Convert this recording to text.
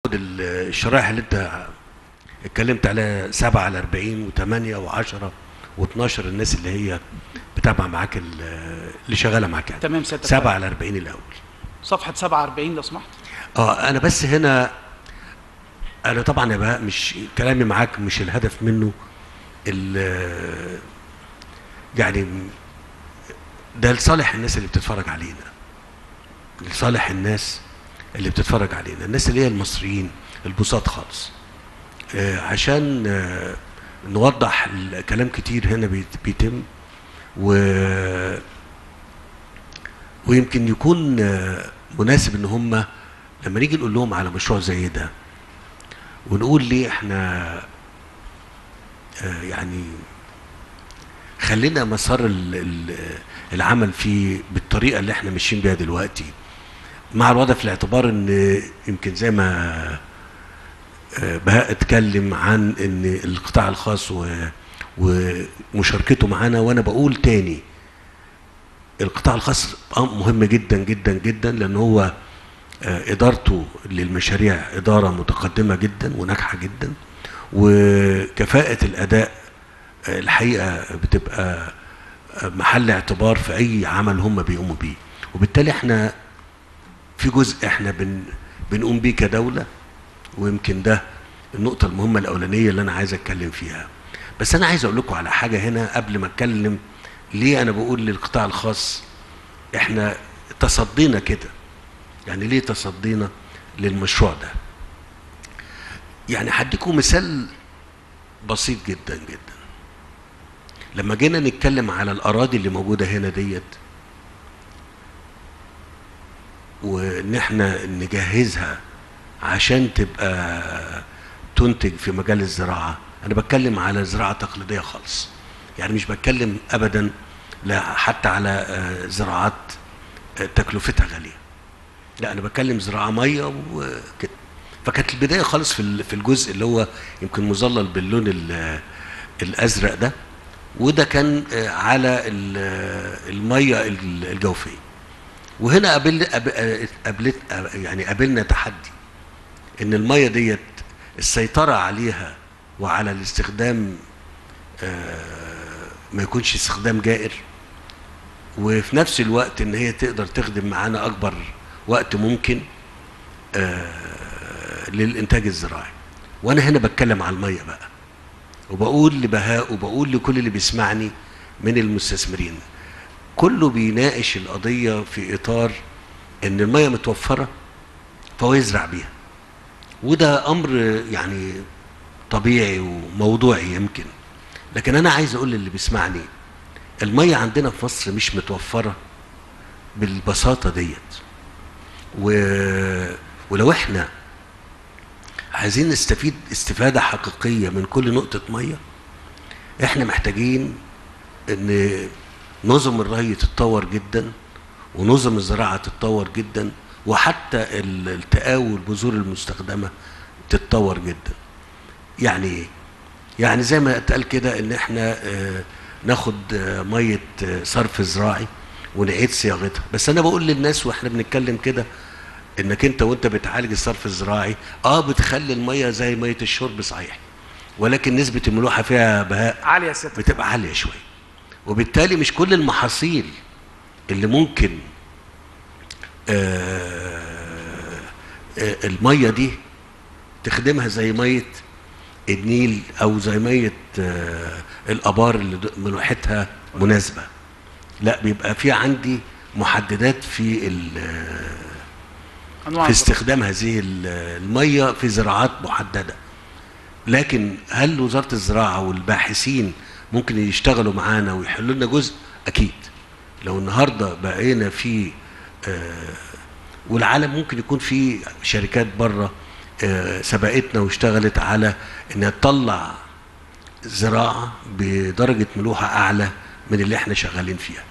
الشرائح اللي انت اتكلمت عليها 7 على 40 و8 و10 و12 الناس اللي هي بتابعه معاك ال- اللي شغاله معاك يعني تمام سيادتك 7 على 40 الاول صفحه 47 لو سمحت اه انا بس هنا انا طبعا يا بقى مش كلامي معاك مش الهدف منه ال يعني ده لصالح الناس اللي بتتفرج علينا لصالح الناس اللي بتتفرج علينا الناس اللي هي المصريين البساط خالص آه عشان آه نوضح الكلام كتير هنا بيت- بيتم و ويمكن يكون آه، مناسب ان هم لما نيجي نقول لهم على مشروع زي ده ونقول ليه احنا آه، يعني خلينا مسار ال- ال- العمل فيه بالطريقه اللي احنا ماشيين بيها دلوقتي مع الوضع في الاعتبار ان يمكن زي ما آه، بهاء اتكلم عن ان القطاع الخاص و- ومشاركته معانا وانا بقول تاني القطاع الخاص مهم جدا جدا جدا لان هو آه، ادارته للمشاريع اداره متقدمه جدا وناجحه جدا وكفاءه الاداء آه، الحقيقه بتبقى آه، محل اعتبار في اي عمل هم بيقوموا بيه وبالتالي احنا في جزء احنا بن بنقوم بيه كدوله ويمكن ده النقطه المهمه الاولانيه اللي انا عايز اتكلم فيها بس انا عايز اقول لكم على حاجه هنا قبل ما اتكلم ليه انا بقول للقطاع الخاص احنا تصدينا كده يعني ليه تصدينا للمشروع ده يعني هديكم مثال بسيط جدا جدا لما جينا نتكلم على الاراضي اللي موجوده هنا ديت وان احنا نجهزها عشان تبقى تنتج في مجال الزراعه انا بتكلم على زراعه تقليديه خالص يعني مش بتكلم ابدا لا حتى على آه، زراعات آه، تكلفتها غاليه لا انا بتكلم زراعه ميه وكده فكانت البدايه خالص في ال- في الجزء اللي هو يمكن مظلل باللون ال- الازرق ده وده كان آه، على ال- آه، الميه ال- الجوفيه وهنا قابل قاب- قابلت يعني قابلنا تحدي ان الميه ديت السيطره عليها وعلى الاستخدام آه، ما يكونش استخدام جائر وفي نفس الوقت ان هي تقدر تخدم معانا اكبر وقت ممكن آه، للانتاج الزراعي وانا هنا بتكلم على الميه بقى وبقول لبهاء وبقول لكل اللي بيسمعني من المستثمرين كله بيناقش القضيه في اطار ان الميه متوفره فهو يزرع بيها وده امر يعني طبيعي وموضوعي يمكن لكن انا عايز اقول للي بيسمعني الميه عندنا في مصر مش متوفره بالبساطه ديت و... ولو احنا عايزين نستفيد استفاده حقيقيه من كل نقطه ميه احنا محتاجين ان نظم الري تتطور جدا ونظم الزراعه تتطور جدا وحتى ال- التقاوي والبذور المستخدمه تتطور جدا يعني ايه يعني زي ما اتقال كده ان احنا آه، ناخد آه، ميه آه، صرف زراعي ونعيد صياغتها بس انا بقول للناس واحنا بنتكلم كده انك انت وانت بتعالج الصرف الزراعي اه بتخلي الميه زي ميه الشرب صحيح ولكن نسبه الملوحه فيها بهاء عاليه يا سيادتك بتبقى عاليه شويه وبالتالي مش كل المحاصيل اللي ممكن آه آه الميه دي تخدمها زي ميه النيل او زي ميه آه الابار اللي د- ملوحتها مناسبه لا بيبقى في عندي محددات في ال- انواع في الزراعة. استخدام هذه ال- الميه في زراعات محدده لكن هل وزاره الزراعه والباحثين ممكن يشتغلوا معانا ويحلوا لنا جزء اكيد لو النهارده بقينا في آه والعالم ممكن يكون في شركات بره آه سبقتنا واشتغلت على انها تطلع زراعه بدرجه ملوحه اعلى من اللي احنا شغالين فيها